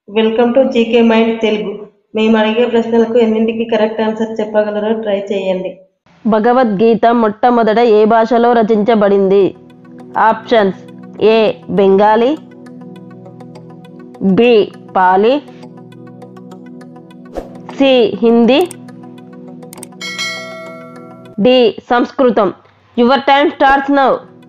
welcome to GK mind Telugu మేము అడిగే ప్రశ్నలకు ఎన్నింటికి కరెక్ట్ ఆన్సర్ చెప్పగలరో ట్రై చేయండి భగవద్గీత మొట్టమొదట ఏ భాషలో రచించబడింది options A Bengali B Pali C Hindi D సంస్కృతం your time starts now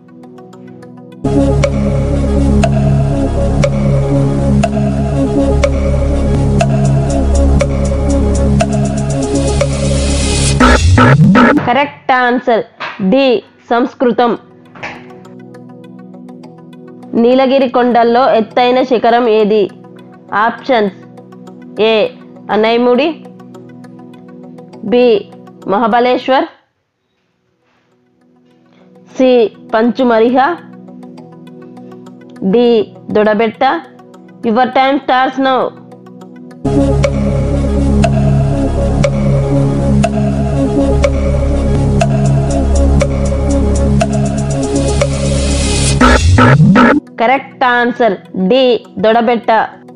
correct answer D సంస్కృతం నీలగిరి కొండల్లో ఎత్తైన శిఖరం ఏది options A Anamudi B Mahabaleshwar C Pachmarhi D Doddabetta your time starts now correct answer D Doddabetta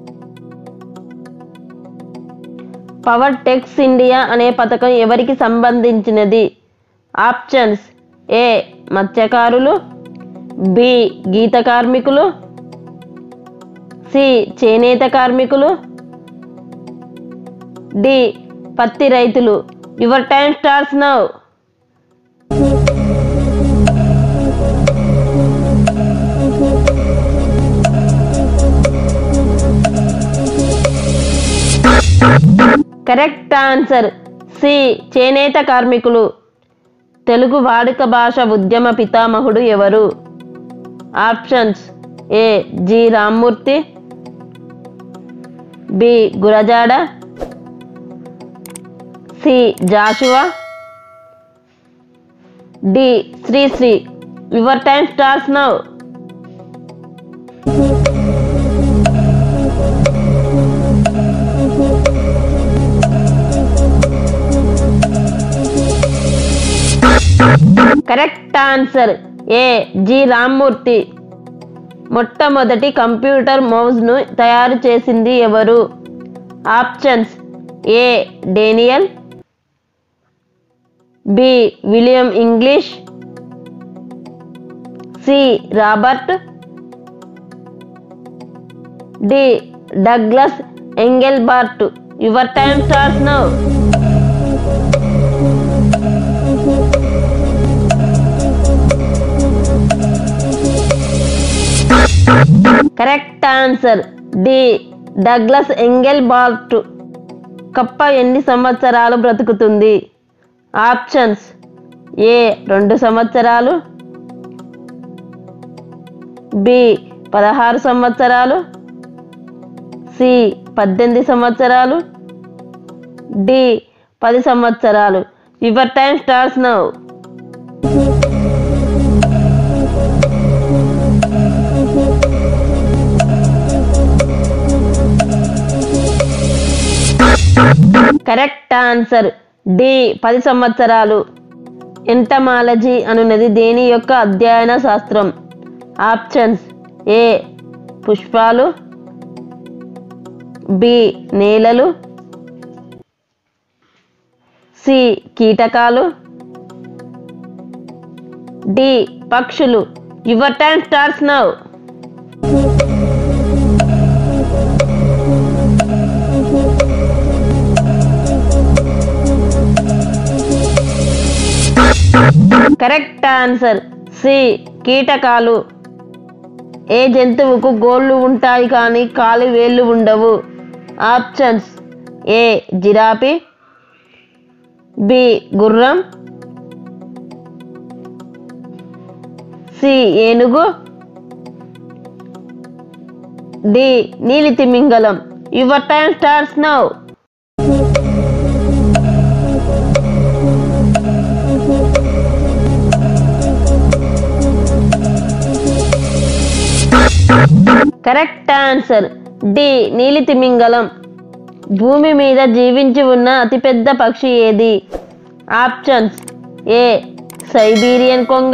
power tex India అనే పథకం ఎవరికి సంబంధించినది ఆప్షన్స్ ఏ మత్స్యకారులు బి గీత కార్మికులు సి చేనేత కార్మికులు డి పత్తి రైతులు your time starts now correct answer C చేనేత కార్మికులు తెలుగు వాడుక భాష ఉద్యమ పితామహుడు ఎవరు options A G Ramamurthy B Gurajada C Jashuva D Sri Sri your time starts now correct answer A G Ramamurthy మొట్టమొదటి కంప్యూటర్ మౌస్ను తయారు చేసింది ఎవరు options A Daniel B William English C Robert D Douglas Engelbart your time starts now correct answer D Douglas Engelbart కప్ప ఎన్ని సంవత్సరాలు బ్రతుకుతుంది options A రెండు సంవత్సరాలు బి పదహారు సంవత్సరాలు సి పద్దెనిమిది సంవత్సరాలు డి పది సంవత్సరాలు your time starts now correct answer D పది సంవత్సరాలు ఎంటమాలజీ అనున్నది దేని యొక్క అధ్యయన శాస్త్రం ఆప్షన్స్ ఏ పుష్పాలు బి నేలలు సి కీటకాలు డి పక్షులు your time starts now correct answer C కీటకాలు ఏ జంతువుకు గోళ్ళు ఉంటాయి కానీ కాలి వేళ్ళు ఉండవు ఆప్షన్స్ ఏ జిరాఫీ బి గుర్రం సి ఏనుగు డి నీలి తిమింగలం your time starts now correct answer D నీలి తిమింగలం భూమి మీద జీవించి ఉన్న అతిపెద్ద పక్షి ఏది ఆప్షన్స్ ఏ సైబీరియన్ కొంగ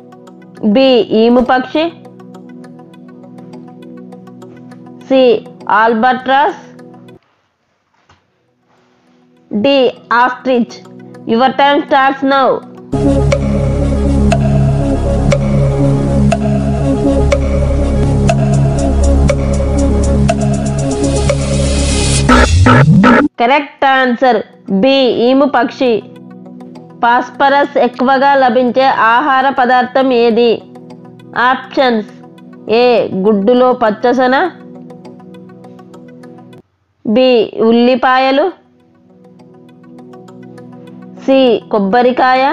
బి ఈము పక్షి C albatross D ostrich your time starts now correct answer B emu పక్షి ఫాస్ఫరస్ ఎక్కువగా లభించే ఆహార పదార్థం ఏది ఆప్షన్స్ ఏ గుడ్డులో పచ్చసన బి ఉల్లిపాయలు సి కొబ్బరికాయ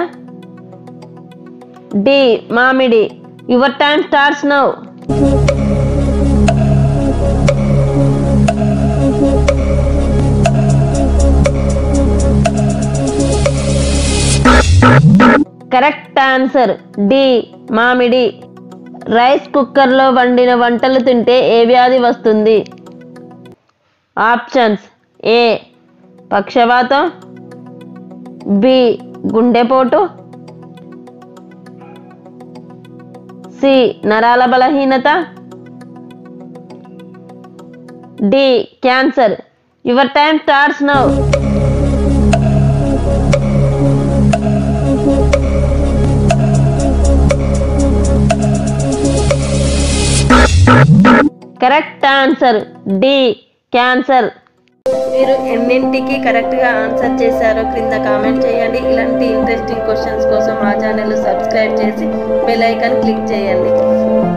డి మామిడి your time starts now correct answer D మామిడి రైస్ కుక్కర్లో వండిన వంటలు తింటే ఏ వ్యాధి వస్తుంది ఆప్షన్స్ ఏ పక్షవాతం బి గుండెపోటు సి నరాల బలహీనత D cancer your time starts now correct answer D cancer మీరు ఎన్నింటికి కరెక్ట్గా ఆన్సర్ చేశారో క్రింద కామెంట్ చేయండి ఇలాంటి ఇంట్రెస్టింగ్ క్వశ్చన్స్ కోసం మా ఛానల్ సబ్స్క్రైబ్ చేసి బెల్ ఐకాన్ క్లిక్ చేయండి